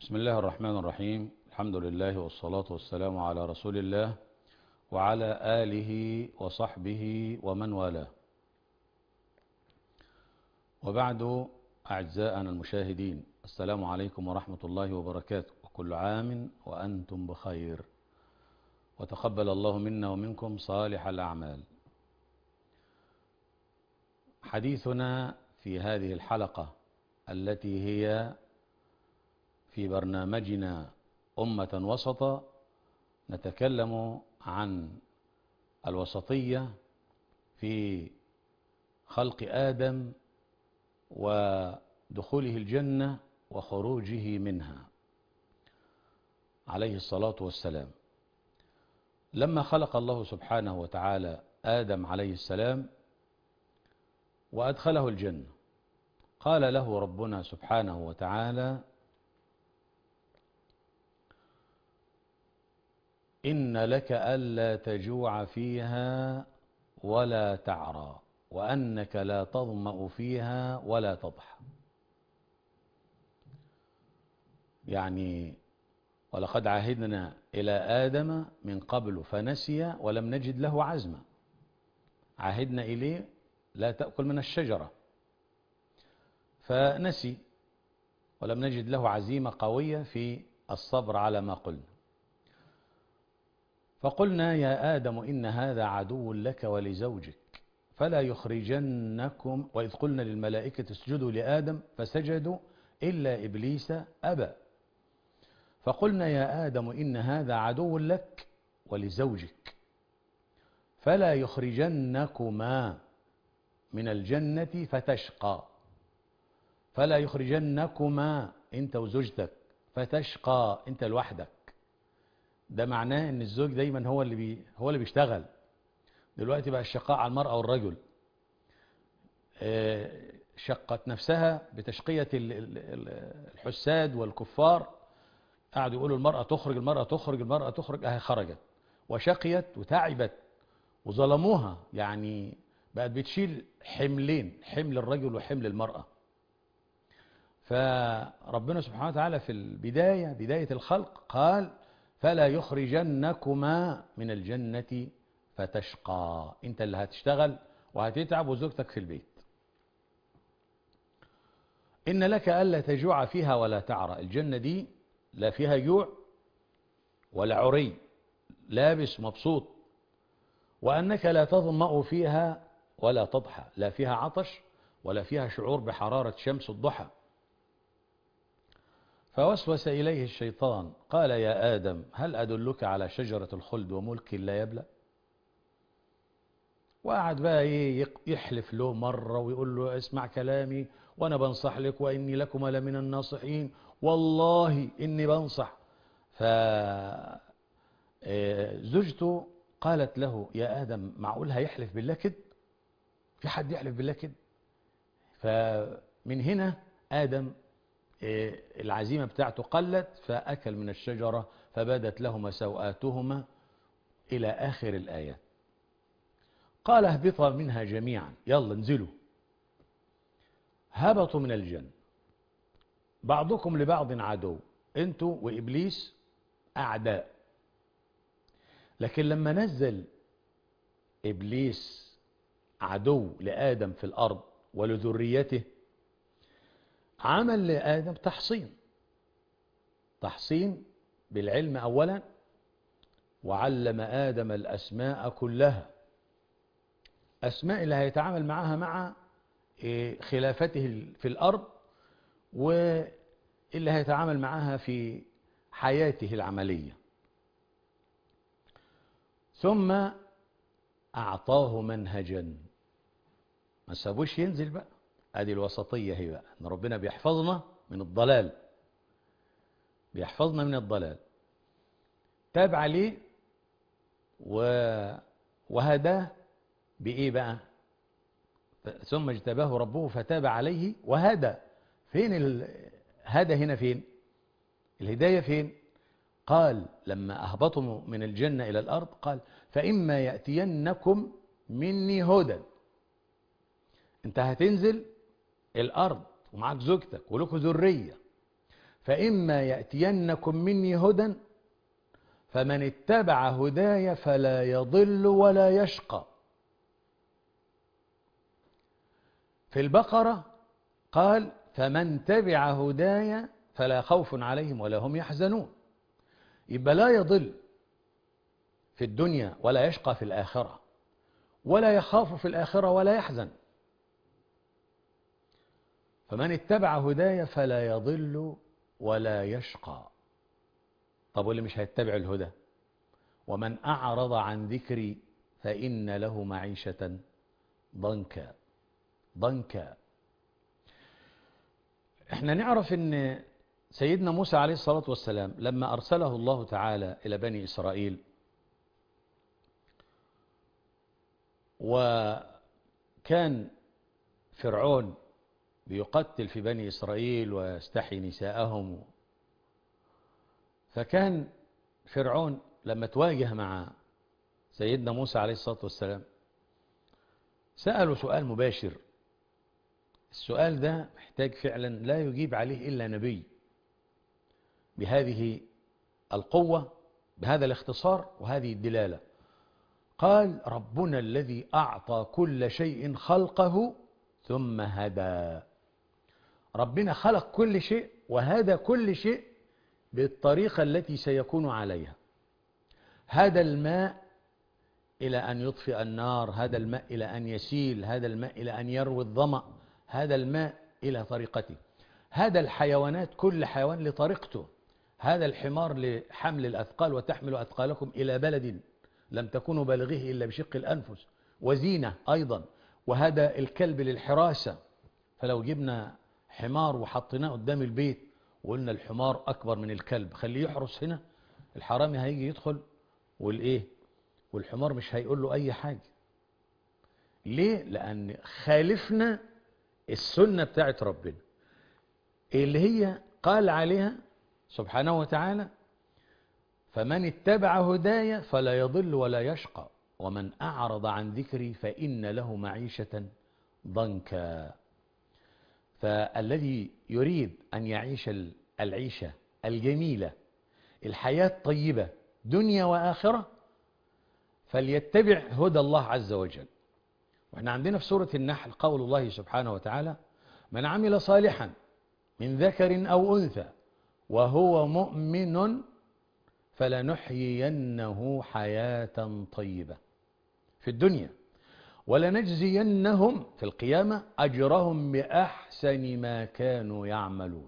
بسم الله الرحمن الرحيم الحمد لله والصلاة والسلام على رسول الله وعلى آله وصحبه ومن والاه وبعد أعزائنا المشاهدين السلام عليكم ورحمة الله وبركاته وكل عام وأنتم بخير وتقبل الله منا ومنكم صالح الأعمال حديثنا في هذه الحلقة التي هي في برنامجنا أمة وسطا نتكلم عن الوسطية في خلق آدم ودخوله الجنة وخروجه منها عليه الصلاة والسلام لما خلق الله سبحانه وتعالى آدم عليه السلام وأدخله الجنة قال له ربنا سبحانه وتعالى إن لك ألا تجوع فيها ولا تعرى وأنك لا تظمأ فيها ولا تضحى يعني ولقد عهدنا إلى آدم من قبل فنسي ولم نجد له عزما عهدنا إليه لا تأكل من الشجرة فنسي ولم نجد له عزيمة قوية في الصبر على ما قلنا فقلنا يا آدم إن هذا عدو لك ولزوجك فلا يخرجنكم وإذ قلنا للملائكة اسجدوا لآدم فسجدوا إلا إبليس أبى فقلنا يا آدم إن هذا عدو لك ولزوجك فلا يخرجنكما من الجنة فتشقى فلا يخرجنكما انت وزوجتك فتشقى انت لوحدك ده معناه ان الزوج دايما هو اللي بي هو اللي بيشتغل دلوقتي بقى الشقاء على المرأة والرجل شقت نفسها بتشقية الحساد والكفار قعدوا يقولوا المرأة تخرج المرأة تخرج المرأة تخرج اهي خرجت وشقيت وتعبت وظلموها يعني بقت بتشيل حملين حمل الرجل وحمل المرأة فربنا سبحانه وتعالى في البداية بداية الخلق قال فلا يخرجنكما من الجنة فتشقى انت اللي هتشتغل وهتتعب وزوجتك في البيت إن لك ألا تجوع فيها ولا تعرى الجنة دي لا فيها جوع ولا عري لابس مبسوط وأنك لا تظمأ فيها ولا تضحى لا فيها عطش ولا فيها شعور بحرارة شمس الضحى فوسوس إليه الشيطان قال يا آدم هل أدلك على شجرة الخلد وملك لا يبلى وقعد بقى ايه يحلف له مرة ويقول له اسمع كلامي وانا بنصح لك واني لكما لمن الناصحين والله اني بنصح ف زوجته قالت له يا آدم معقول هيحلف بالله كده في حد يحلف بالله كده فمن هنا آدم العزيمة بتاعته قلت فأكل من الشجرة فبدت لهما سوآتهما إلى آخر الآيات قال اهبطا منها جميعا يلا انزلوا هبطوا من الجنة بعضكم لبعض عدو انتوا وإبليس أعداء لكن لما نزل إبليس عدو لآدم في الأرض ولذريته عمل لآدم تحصين تحصين بالعلم أولا وعلم آدم الأسماء كلها أسماء اللي هيتعامل معها مع خلافته في الأرض واللي هيتعامل معها في حياته العملية ثم أعطاه منهجا ما سابوش ينزل بقى ادي الوسطية هي بقى ان ربنا بيحفظنا من الضلال بيحفظنا من الضلال تاب عليه و... وهداه بايه بقى ثم اجتباه ربه فتاب عليه وهدى فين الهدى هنا فين الهداية فين قال لما أهبطوا من الجنة إلى الأرض قال فإما يأتينكم مني هدى انت هتنزل الأرض ومعاك زوجتك ولكم ذرية فإما يأتينكم مني هدى فمن اتبع هداي فلا يضل ولا يشقى في البقرة قال فمن تبع هداي فلا خوف عليهم ولا هم يحزنون يبقى لا يضل في الدنيا ولا يشقى في الآخرة ولا يخاف في الآخرة ولا يحزن فمن اتبع هداي فلا يضل ولا يشقى طب واللي مش هيتبع الهدى ومن أعرض عن ذكري فإن له معيشة ضنكا ضنكا احنا نعرف ان سيدنا موسى عليه الصلاة والسلام لما أرسله الله تعالى إلى بني إسرائيل وكان فرعون بيقتل في بني إسرائيل ويستحي نساءهم فكان فرعون لما تواجه مع سيدنا موسى عليه الصلاة والسلام سأله سؤال مباشر السؤال ده محتاج فعلا لا يجيب عليه إلا نبي بهذه القوة بهذا الاختصار وهذه الدلالة قال ربنا الذي أعطى كل شيء خلقه ثم هدى ربنا خلق كل شيء وهدى كل شيء بالطريقة التي سيكون عليها هذا الماء إلى أن يطفئ النار هذا الماء إلى أن يسيل هذا الماء إلى أن يروي الظمأ هذا الماء إلى طريقته هذا الحيوانات كل حيوان لطريقته هذا الحمار لحمل الأثقال وتحمل أثقالكم إلى بلد لم تكونوا بالغيه إلا بشق الأنفس وزينة أيضا وهذا الكلب للحراسة فلو جبنا حمار وحطيناه قدام البيت وقلنا الحمار أكبر من الكلب خليه يحرس هنا الحرامي هيجي يدخل والإيه والحمار مش هيقول له أي حاجة ليه؟ لأن خالفنا السنة بتاعت ربنا اللي هي قال عليها سبحانه وتعالى فمن اتبع هدايا فلا يضل ولا يشقى ومن أعرض عن ذكري فإن له معيشة ضنكا فالذي يريد أن يعيش العيشة الجميلة الحياة الطيبة دنيا وآخرة فليتبع هدى الله عز وجل واحنا عندنا في سورة النحل قول الله سبحانه وتعالى من عمل صالحا من ذكر أو أنثى وهو مؤمن فلنحيينه حياة طيبة في الدنيا ولنجزينهم في القيامة أجرهم بأحسن ما كانوا يعملون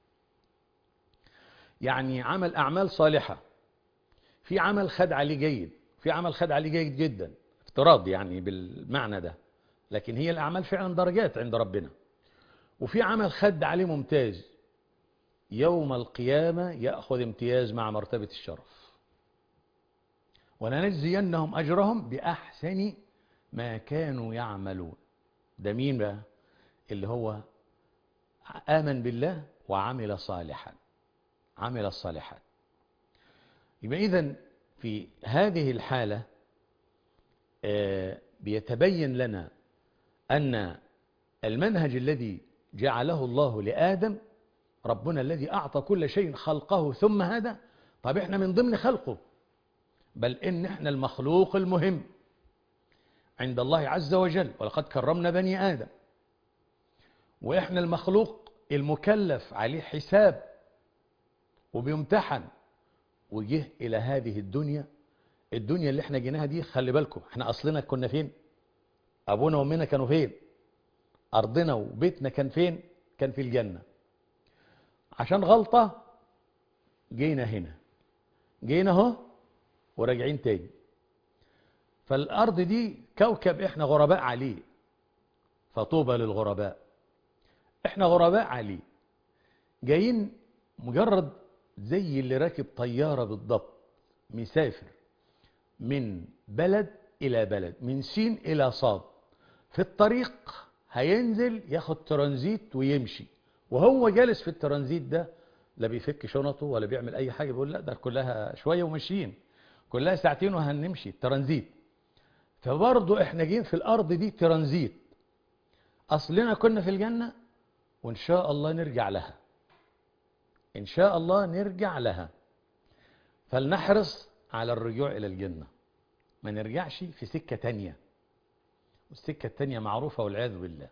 يعني عمل أعمال صالحة في عمل خد عليه جيد في عمل خد عليه جيد جدا افتراض يعني بالمعنى ده لكن هي الأعمال فعلا درجات عند ربنا وفي عمل خد عليه ممتاز يوم القيامة يأخذ امتياز مع مرتبة الشرف ولنجزينهم أجرهم بأحسن ما كانوا يعملون ده مين بقى اللي هو آمن بالله وعمل صالحا عمل الصالحات يبقى إذن في هذه الحالة بيتبين لنا أن المنهج الذي جعله الله لآدم ربنا الذي أعطى كل شيء خلقه ثم هذا طب احنا من ضمن خلقه بل إن احنا المخلوق المهم عند الله عز وجل ولقد كرمنا بني آدم وإحنا المخلوق المكلف عليه حساب وبيمتحن وجه إلى هذه الدنيا الدنيا اللي احنا جيناها دي خلي بالكم احنا أصلنا كنا فين أبونا وأمنا كانوا فين أرضنا وبيتنا كان فين كان في الجنة عشان غلطة جينا هنا جينا اهو وراجعين تاني فالأرض دي كوكب احنا غرباء عليه فطوبى للغرباء احنا غرباء عليه جايين مجرد زي اللي راكب طيارة بالضبط مسافر من بلد إلى بلد من سين إلى صاد في الطريق هينزل ياخد ترانزيت ويمشي وهو جالس في الترانزيت ده لا بيفك شنطه ولا بيعمل أي حاجة بيقول لا ده كلها شوية وماشيين كلها ساعتين وهنمشي ترانزيت فبرضه احنا جايين في الأرض دي ترانزيت أصلنا كنا في الجنة وإن شاء الله نرجع لها إن شاء الله نرجع لها فلنحرص على الرجوع إلى الجنة ما نرجعش في سكة تانية والسكة التانية معروفة والعياذ بالله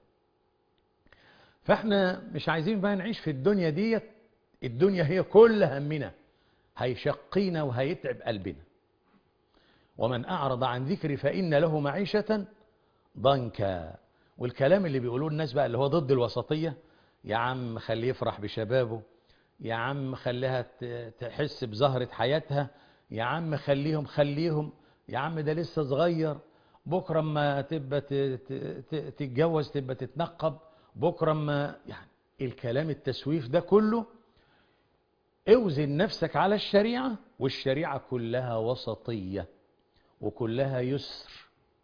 فاحنا مش عايزين بقى نعيش في الدنيا ديت الدنيا هي كل همنا هيشقينا وهيتعب قلبنا ومن أعرض عن ذكري فإن له معيشة ضنكا والكلام اللي بيقولوه الناس بقى اللي هو ضد الوسطية يا عم خليه يفرح بشبابه يا عم خليها تحس بزهرة حياتها يا عم خليهم خليهم يا عم ده لسه صغير بكرة ما تبقى تتجوز تبقى تتنقب بكرة ما يعني الكلام التسويف ده كله اوزن نفسك على الشريعة والشريعة كلها وسطية وكلها يسر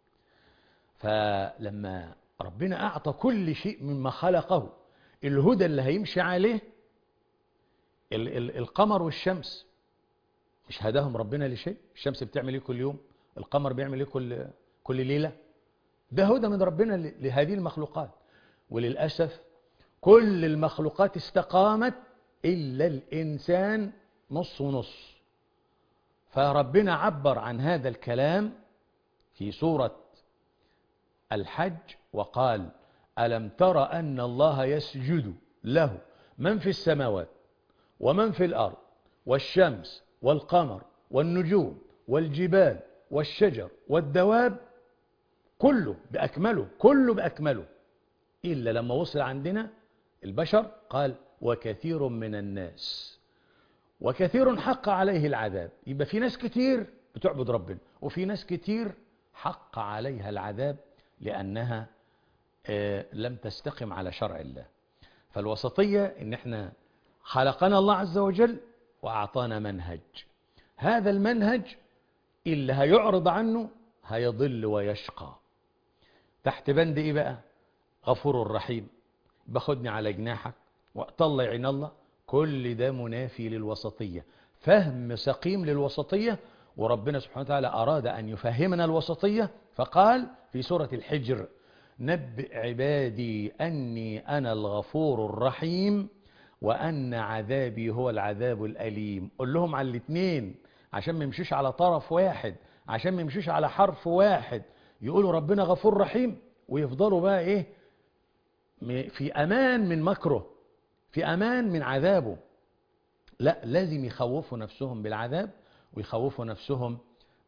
فلما ربنا أعطى كل شيء مما خلقه الهدى اللي هيمشي عليه ال ال القمر والشمس مش هداهم ربنا لشيء الشمس بتعمل ايه كل يوم القمر بيعمل ايه كل كل ليلة ده هدى من ربنا لهذه المخلوقات وللأسف كل المخلوقات استقامت إلا الإنسان نص ونص فربنا عبر عن هذا الكلام في سورة الحج وقال ألم تر أن الله يسجد له من في السماوات ومن في الأرض والشمس والقمر والنجوم والجبال والشجر والدواب كله بأكمله كله بأكمله إلا لما وصل عندنا البشر قال وكثير من الناس وكثير حق عليه العذاب يبقى في ناس كتير بتعبد ربنا وفي ناس كتير حق عليها العذاب لأنها لم تستقم على شرع الله فالوسطية إن احنا خلقنا الله عز وجل وأعطانا منهج هذا المنهج اللي هيعرض عنه هيضل ويشقى تحت بند إيه بقى غفور رحيم باخدني على جناحك وأطلع عين الله كل ده منافي للوسطية فهم سقيم للوسطية وربنا سبحانه وتعالى أراد أن يفهمنا الوسطية فقال في سورة الحجر نبئ عبادي أني أنا الغفور الرحيم وأن عذابي هو العذاب الأليم قل لهم على الاثنين عشان ما يمشوش على طرف واحد عشان ما يمشوش على حرف واحد يقولوا ربنا غفور رحيم ويفضلوا بقى ايه في امان من مكره في امان من عذابه لا لازم يخوفوا نفسهم بالعذاب ويخوفوا نفسهم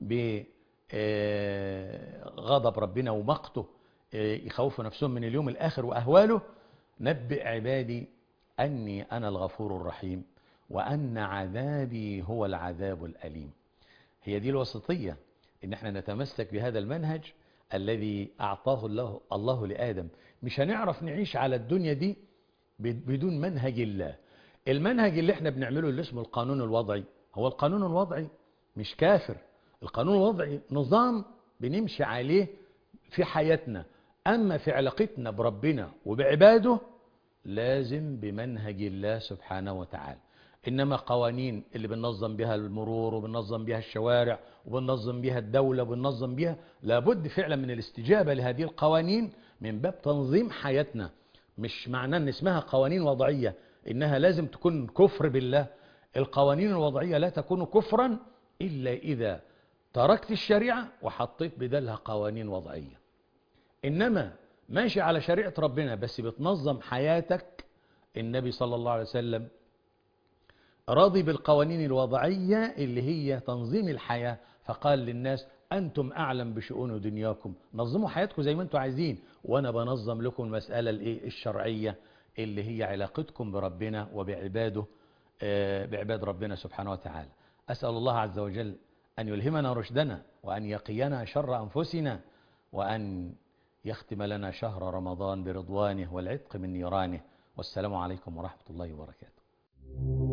بغضب ربنا ومقته يخوفوا نفسهم من اليوم الاخر واهواله نبئ عبادي اني انا الغفور الرحيم وان عذابي هو العذاب الاليم هي دي الوسطيه ان احنا نتمسك بهذا المنهج الذي أعطاه الله, الله لآدم مش هنعرف نعيش على الدنيا دي بدون منهج الله المنهج اللي احنا بنعمله اللي اسمه القانون الوضعي هو القانون الوضعي مش كافر القانون الوضعي نظام بنمشي عليه في حياتنا أما في علاقتنا بربنا وبعباده لازم بمنهج الله سبحانه وتعالى إنما قوانين اللي بننظم بها المرور وبننظم بها الشوارع وبننظم بها الدولة وبننظم بها لابد فعلا من الاستجابة لهذه القوانين من باب تنظيم حياتنا مش معناه ان اسمها قوانين وضعية إنها لازم تكون كفر بالله القوانين الوضعية لا تكون كفرا إلا إذا تركت الشريعة وحطيت بدلها قوانين وضعية إنما ماشي على شريعة ربنا بس بتنظم حياتك النبي صلى الله عليه وسلم راضي بالقوانين الوضعية اللي هي تنظيم الحياة فقال للناس أنتم أعلم بشؤون دنياكم نظموا حياتكم زي ما أنتم عايزين وأنا بنظم لكم المسألة الشرعية اللي هي علاقتكم بربنا وبعباده بعباد ربنا سبحانه وتعالى أسأل الله عز وجل أن يلهمنا رشدنا وأن يقينا شر أنفسنا وأن يختم لنا شهر رمضان برضوانه والعتق من نيرانه والسلام عليكم ورحمة الله وبركاته